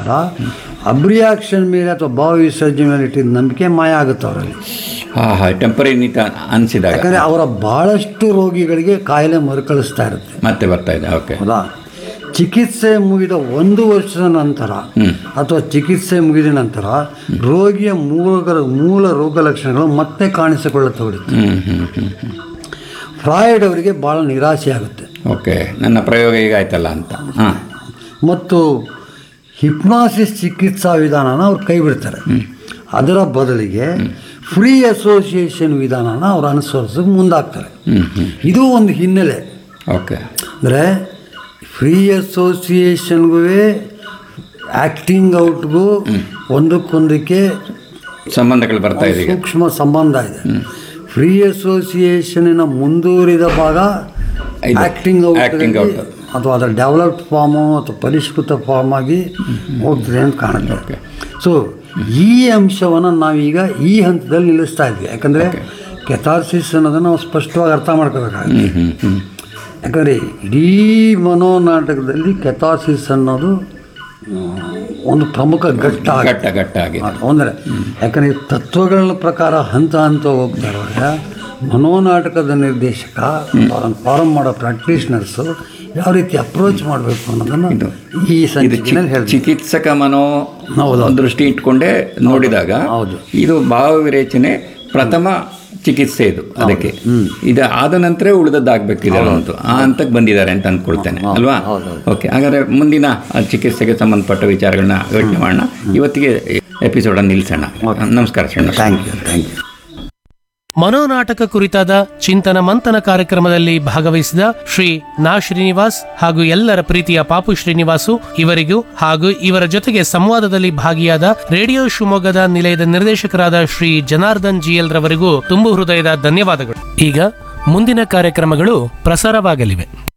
ನಂತರ ಅಬ್ರಿಯಾಕ್ಷನ್ ಮೇಲೆ ಅಥವಾ ಭಾವ ವಿಸರ್ಜನೆ ಮೇಲೆ ಇಟ್ಟಿದ್ದ ನಂಬಿಕೆ ಮಾಯ ಆಗುತ್ತೆ ಅವರಲ್ಲಿ ಹಾ ಹಾ ಟೆಂಪರಿ ನಿಂತ ಅನಿಸಿದಾಗ ಯಾಕಂದರೆ ಅವರ ಭಾಳಷ್ಟು ರೋಗಿಗಳಿಗೆ ಕಾಯಿಲೆ ಮರುಕಳಿಸ್ತಾ ಇರುತ್ತೆ ಮತ್ತೆ ಬರ್ತಾ ಇದೆ ಓಕೆ ಹೌದಾ ಚಿಕಿತ್ಸೆ ಮುಗಿದ ಒಂದು ವರ್ಷದ ನಂತರ ಅಥವಾ ಚಿಕಿತ್ಸೆ ಮುಗಿದ ನಂತರ ರೋಗಿಯ ಮೂಲ ಮೂಲ ರೋಗ ಲಕ್ಷಣಗಳು ಮತ್ತೆ ಕಾಣಿಸಿಕೊಳ್ಳತೊಡಗುತ್ತೆ ಹ್ಮ್ ಹ್ಮ್ ಹ್ಮ್ ಹ್ಮ್ ಫ್ರಾಯ್ಡ್ ಅವರಿಗೆ ಭಾಳ ನಿರಾಸೆ ಆಗುತ್ತೆ ಓಕೆ ನನ್ನ ಪ್ರಯೋಗ ಈಗ ಆಯ್ತಲ್ಲ ಅಂತ ಹಾಂ ಮತ್ತು ಹಿಪ್ನಾಸಿಸ್ ಚಿಕಿತ್ಸಾ ವಿಧಾನನ ಅವ್ರು ಕೈ ಬಿಡ್ತಾರೆ ಅದರ ಬದಲಿಗೆ ಫ್ರೀ ಅಸೋಸಿಯೇಷನ್ ವಿಧಾನನ ಅವ್ರು ಅನುಸರಿಸೋಕೆ ಮುಂದಾಗ್ತಾರೆ ಹ್ಮ್ ಹ್ಮ್ ಇದು ಒಂದು ಹಿನ್ನೆಲೆ ಓಕೆ ಅಂದರೆ ಫ್ರೀ ಅಸೋಸಿಯೇಷನ್ಗೂ ಆ್ಯಕ್ಟಿಂಗ್ ಔಟ್ಗೂ ಒಂದಕ್ಕೊಂದಕ್ಕೆ ಸಂಬಂಧಗಳು ಬರ್ತಾ ಇದೆ ಈಗ ಸೂಕ್ಷ್ಮ ಸಂಬಂಧ ಇದೆ ಫ್ರೀ ಅಸೋಸಿಯೇಷನಿನ ಮುಂದುವರಿದ ಭಾಗ ಇದು, ಆ್ಯಕ್ಟಿಂಗ್ acting ಔಟ್ out. ಅಥವಾ ಅದರ ಡೆವಲಪ್ಡ್ ಫಾರ್ಮು ಅಥವಾ ಪರಿಷ್ಕೃತ ಫಾರ್ಮ್ ಆಗಿ ಹೋಗ್ತದೆ ಅಂತ ಕಾಣುತ್ತೆ ಸೊ ಈ ಅಂಶವನ್ನು ನಾವೀಗ ಈ ಹಂತದಲ್ಲಿ ನಿಲ್ಲಿಸ್ತಾ ಇದ್ವಿ ಯಾಕಂದರೆ ಕೆಥಾರ್ಸಿಸ್ ಅನ್ನೋದನ್ನು ನಾವು ಸ್ಪಷ್ಟವಾಗಿ ಅರ್ಥ ಮಾಡ್ಕೋಬೇಕಾಗುತ್ತೆ ಹ್ಮ್ ಹ್ಮ್ ಹ್ಮ್ ಯಾಕಂದರೆ ಇಡೀ ಮನೋನಾಟಕದಲ್ಲಿ ಕೆಥಾರ್ಸಿಸ್ ಅನ್ನೋದು ಆ, ಒಂದು ಪ್ರಮುಖ ಘಟ್ಟ ಆಗಿದೆ. ಗಟ್ಟ ಗಟ್ಟ ಆಗಿದೆ ಅಂದರೆ ಯಾಕಂದರೆ ಈ ತತ್ವಗಳ ಪ್ರಕಾರ ಹಂತ ಹಂತ ಹೋಗ್ತಾ ಇರುವಾಗ ಮನೋನಾಟಕದ ನಿರ್ದೇಶಕ ಅದನ್ನು ಫಾರಮ್ ಮಾಡೋ ಪ್ರಾಕ್ಟೀಷನರ್ಸು ಯಾವ ರೀತಿ ಅಪ್ರೋಚ್ ಮಾಡಬೇಕು ಅನ್ನೋದನ್ನು ಈ ಇದು ಸಂಚಿಕೆಯಲ್ಲಿ ಚಿ- ಹೇಳ್ತೀವಿ ಚಿಕಿತ್ಸಕ ಮನೋ ಹೌದು. ದೃಷ್ಟಿ ಇಟ್ಕೊಂಡೇ ನೋಡಿದಾಗ ಹೌದು. ಇದು ಭಾವ ವಿರೇಚನೆ ಪ್ರಥಮ ಚಿಕಿತ್ಸೆ ಇದು ಅದಕ್ಕೆ ಇದು ಆದ ನಂತರ ಉಳಿದದ್ದಾಗಬೇಕಿದೆ ಅಂತ ಆ ಹಂತಕ್ಕೆ ಬಂದಿದ್ದಾರೆ ಅಂತ ಅಂದ್ಕೊಳ್ತೇನೆ ಅಲ್ವಾ ಓಕೆ ಹಾಗಾದ್ರೆ ಮುಂದಿನ ಆ ಚಿಕಿತ್ಸೆಗೆ ಸಂಬಂಧಪಟ್ಟ ವಿಚಾರಗಳನ್ನ ಯೋಚನೆ ಮಾಡೋಣ ಇವತ್ತಿಗೆ ಎಪಿಸೋಡನ್ನು ನಿಲ್ಲಿಸೋಣ ನಮಸ್ಕಾರ ಶರಣ ಥ್ಯಾಂಕ್ ಯು ಥ್ಯಾಂಕ್ ಯು ಮನೋನಾಟಕ ಕುರಿತಾದ ಚಿಂತನ ಮಂಥನ ಕಾರ್ಯಕ್ರಮದಲ್ಲಿ ಭಾಗವಹಿಸಿದ ಶ್ರೀ ನಾ ಶ್ರೀನಿವಾಸ್ ಹಾಗೂ ಎಲ್ಲರ ಪ್ರೀತಿಯ ಪಾಪು ಶ್ರೀನಿವಾಸು ಇವರಿಗೂ ಹಾಗೂ ಇವರ ಜೊತೆಗೆ ಸಂವಾದದಲ್ಲಿ ಭಾಗಿಯಾದ ರೇಡಿಯೋ ಶಿವಮೊಗ್ಗದ ನಿಲಯದ ನಿರ್ದೇಶಕರಾದ ಶ್ರೀ ಜನಾರ್ದನ್ ಜಿಎಲ್ ರವರಿಗೂ ತುಂಬು ಹೃದಯದ ಧನ್ಯವಾದಗಳು ಈಗ ಮುಂದಿನ ಕಾರ್ಯಕ್ರಮಗಳು ಪ್ರಸಾರವಾಗಲಿವೆ